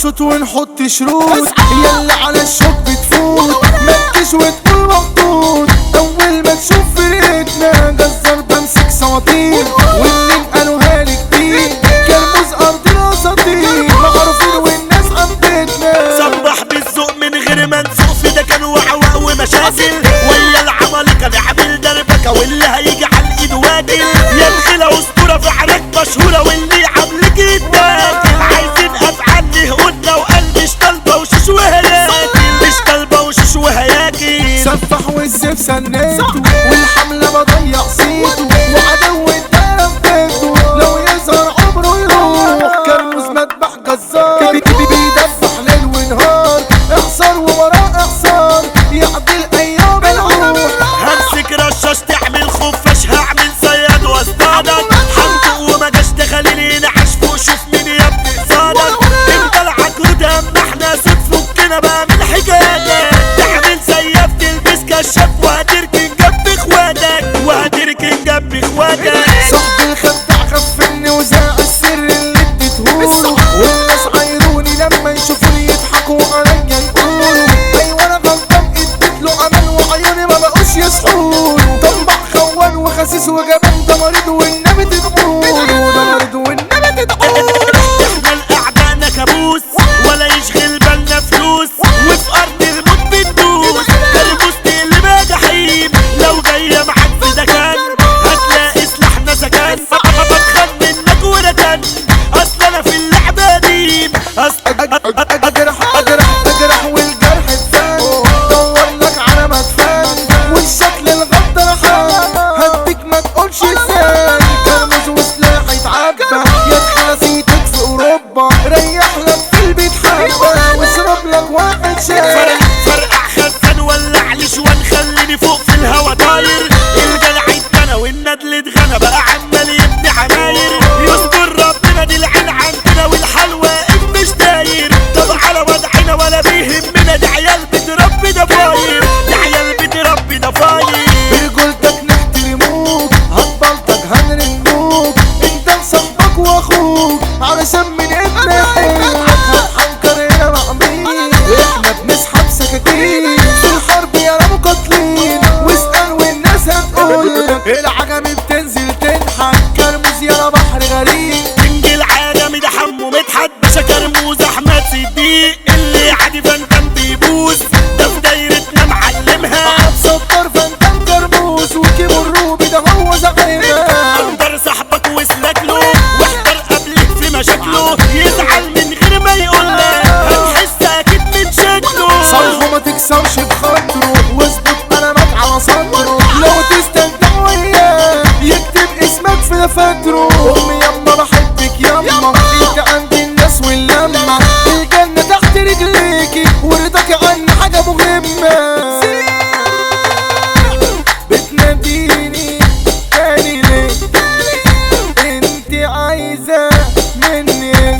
صوت ونحط شروط يلا على الشوك بتفوت مكش وتقول مخطوط اول ما تشوف فرقتنا جزر بمسك سواطير واللي قالوا هالي كتير كرموز ارض الاساطير معروفين والناس حبتنا صبح بالذوق من غير ما نسوق في ده كان وعواء ومشاكل ولا العمل كان عامل دربكه واللي هيجي على الايد واكل يا الخلا اسطوره في حالك مشهوره واللي عاملك يتاكل عايزين افعال لهقولنا وقلب مش طالبه وشوش وهياكل مش طالبه وشوش وهياكل سفح والسيف سنيته والحملة بضيع صيته وعدو الدرب بيته لو يظهر عمره يروح كرموز مذبح جزار بي- بي- بيدبح ليل ونهار احصار ووراه احصار يعدي الايام الروح همسك رشاش تعمل خفاش هعمل صياد واصطادك حنطق وما جاش دخليني نعش فوق شوف مين يا ابني قصادك انت العجرود اما احنا صوت فكنا بقى من حكاياتك تعمل سياف تلبس كشاف وهتركن جنب اخواتك وهتركن جنب اخواتك صاحب الخدع غفلني وزاع السر اللي اديتهوله والناس عايروني لما يشوفوني يضحكوا عليا يقولوا ايوه انا غلطان اديت له امان وعيوني ما بقوش يصحوله طمع خوان وخسيس وجبان ده مريض والنبي تدعوله ده مريض والنبي تدعوله احنا الاعداءنا كابوس ولا يشغل بالنا فلوس وفي ارض الموت بندوس كربوس تقلبها جحيم لو جايه معاك في دكان هتلاقي سلاحنا سكان بتخن منك وركن اصل انا في اللعبه قديم اصل اجرح اجرح اجرح والجرح اتفان دور لك على مدفان والشكل الغدر حان هديك ما تقولش ازاي كرمز وسلاح يتعبى يا تحاسيتك في اوروبا ريح لك في البيت حبه واشرب لك واحد شاي فرق فرقع خزان ولع لي شوان خليني فوق في الهوا طاير الجدع اتنا والندل اتغنى بقى عمال يبني عماير يستر ربنا دي العين عندنا والحال واقف مش داير طب على وضعنا ولا بيهمنا دي عيال بتربي ضفاير دي عيال بتربي ضفاير برجولتك نحترموك هتبلطك هنرموك انت صاحبك واخوك علشان من ابن حيلك هتحنكر هنا مع مين احنا بنسحب سكاكين في الحرب يا مقاتلين واسأل والناس هتقولك العجمي بتنزل تنحت كرموز يا بحر غريب كينج العالمي ده حمو مدحت باشا كرموز احمد صديق اللي عادي فانتم بيبوس ده في دايرتنا معلمها هتصدر فانتم كرموز وكيبو الروبي ده هو زعيمها اندر صاحبك واسلك له واحضر قبلك في مشاكله يزعل من غير ما يقول لك هتحس اكيد من شكله صالحه ما تكسرش بخاطره واظبط قلمك على صدره لو تستمتع وياه يكتب اسمك في دفاتره امي يما بحبك يما انت عند الناس واللمة الجنة تحت رجليكي ورضاك عني حاجة مهمة بتناديني تاني ليه انت عايزة مني إيه؟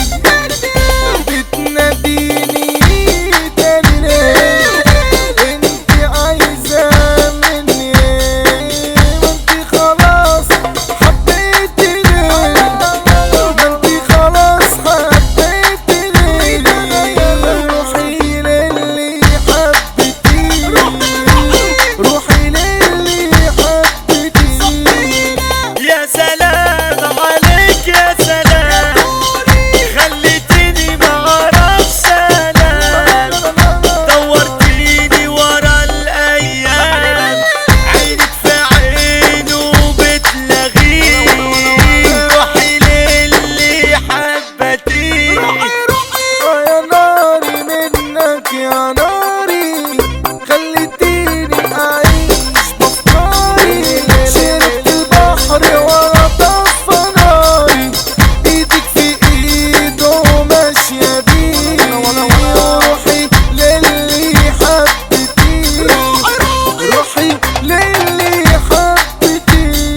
بتناديني تاني ليه انت عايزة مني ايه ما انت خلاص حبيتني ما انت خلاص حبيتني روحي للي حبتيني روحي للي حبتيني يا سلام عليك يا سلام خليتني ما اعرفش انام دورتيني ورا الايام عينك في عينه بتلغيه روحي للي حبتيني يا ناري منك يا ناري خليتيني اعيش بفكاري شربت البحر ورا طفى ناري ايدك في ايده ماشية بيه روحي للي حبتيني روحي للي حبتيني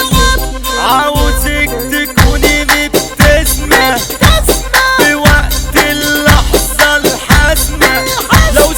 عاوزك تكوني مبتسمة بوقت اللحظة الحاسمة لو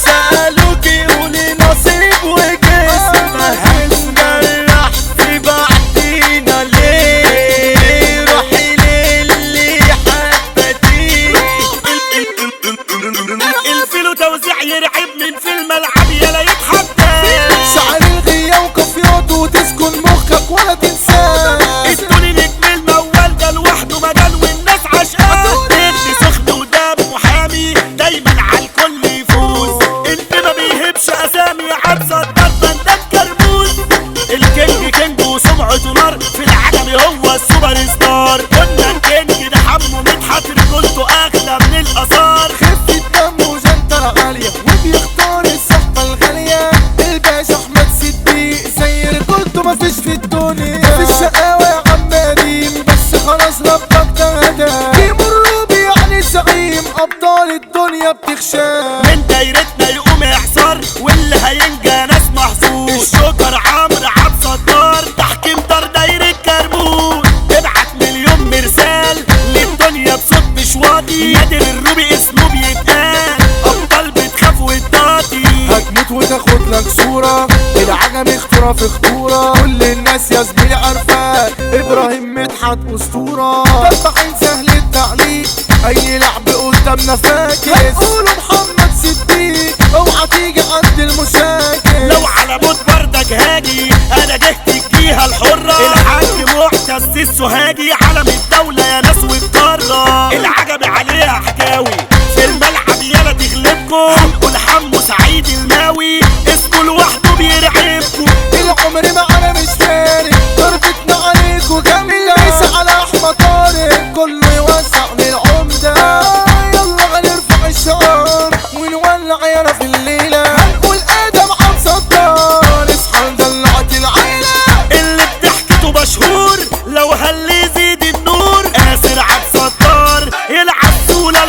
وتوزيع يرعب من في الملعب يلا يتحدى شعر الغية وكافيات وتسكن مخك ولا تنساه ادوني نجم الموال ده لوحده مجال والناس عشقاه ابني سخن ودم محامي دايما على الكل يفوز اللي ما بيهبش اسامي عبسة ضربة ده كرموز الكينج كينج وسمعته نار في العجمي هو السوبر ستار قلنا الكينج ده حمو مدحت رجولته اغلى من الاثار خفة دم وجنطة عالية وبيختار الصحبة الغالية الباشا أحمد صديق زي رجولته مفيش في الدنيا مفيش شقاوة يا عم قديم بس خلاص ربك ده هدى يمر يعني زعيم أبطال الدنيا بتخشاه من دايرتنا يقوم اعصار واللي هينجى ناس محظوظ الشوكر عمرو عبد ستار تحكيم دار دايرة كرموز ابعت مليون مرسال للدنيا بصوت مش واطي نادر الروبي اسمه بيتقال ابطال بتخاف وتطاطي هتموت وتاخد لك صورة العجم اختراع في خطورة كل الناس يا زميلي عارفة ابراهيم مدحت اسطورة طبعين سهل التعليق اي لعب قدامنا فاكس هنقوله محمد صديق اوعى تيجي عند المشاكل لو على موت بردك هاجي انا جهت الجيهة الحرة الحاج معتز السوهاجي علم الدولة يا ناس والقارة العجب عليها حكاوي في الملعب يلا تغلبكم هنقول حمو سعيد الماوي اسمه لوحده بيرعبكم العمر معانا مش فارق ضربتنا عليكوا جامدة ليس على احمد طارق كله يوسع للعمدة يلا هنرفع الشعار ونولع يانا في الليلة هنقول ادم عم صدار اصحى دلعت العيلة اللي بضحكته مشهور لو هل يزيد النور اسر عبد ستار يلعب سولة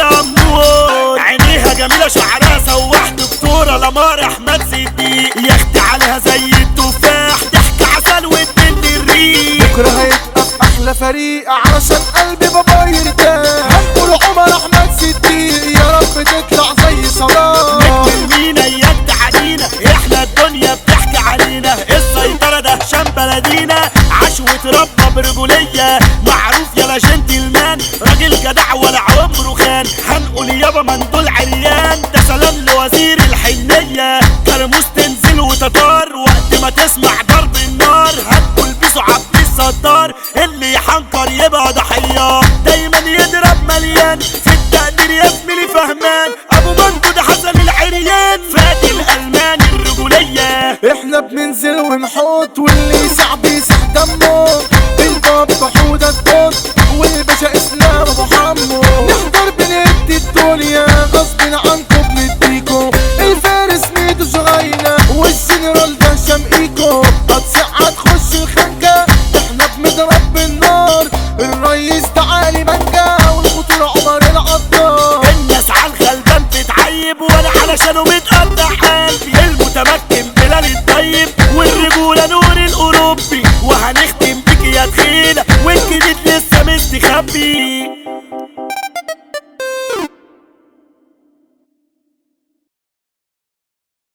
الامور عينيها جميلة شعرها سواح دكتورة لمار احمد صديق يختي عليها زي التفاح ضحك عسل واتنين الريق بكرة هيبقى في احلى فريق علشان قلبي بابا يرتاح هنقول عمر احمد صديق يا رب تطلع زي صلاح نجم مينا يد علينا احنا الدنيا بتحكي علينا السيطرة ده هشام بلدينا عاش واتربى برجولية معروف يا جنتلمان راجل جدع ولا عمره خان هنقول يابا مندول عريان ده سلام لوزير الحنية كرموس تنزل وتطار وقت ما تسمع ضرب النار هنقول بيسو عبد الستار اللي يحنكر يبقى ضحية دايما يضرب مليان في التقدير يا زميلي فهمان ابو مندو ده حسن العريان فادي الالمان الرجولية احنا بننزل ونحط واللي يسع بيسح دمه الباب حودة الطب والباشا اسلام ابو حمو نحضر بندي الدنيا غصب عنكم بنديكو الفارس ميدو شغينا والجنرال ده شمقيكو هتصيع تخش الخنكة احنا بنضرب بالنار الريس تعالي منجا والخطورة عمر العطار الناس على الغلبان تتعيب وانا علشانه متقطع قلبي المتمكن بلال الطيب والرجولة نور الاوروبي وهنختم بيك يا تخيلة والجديد لسه مستخبي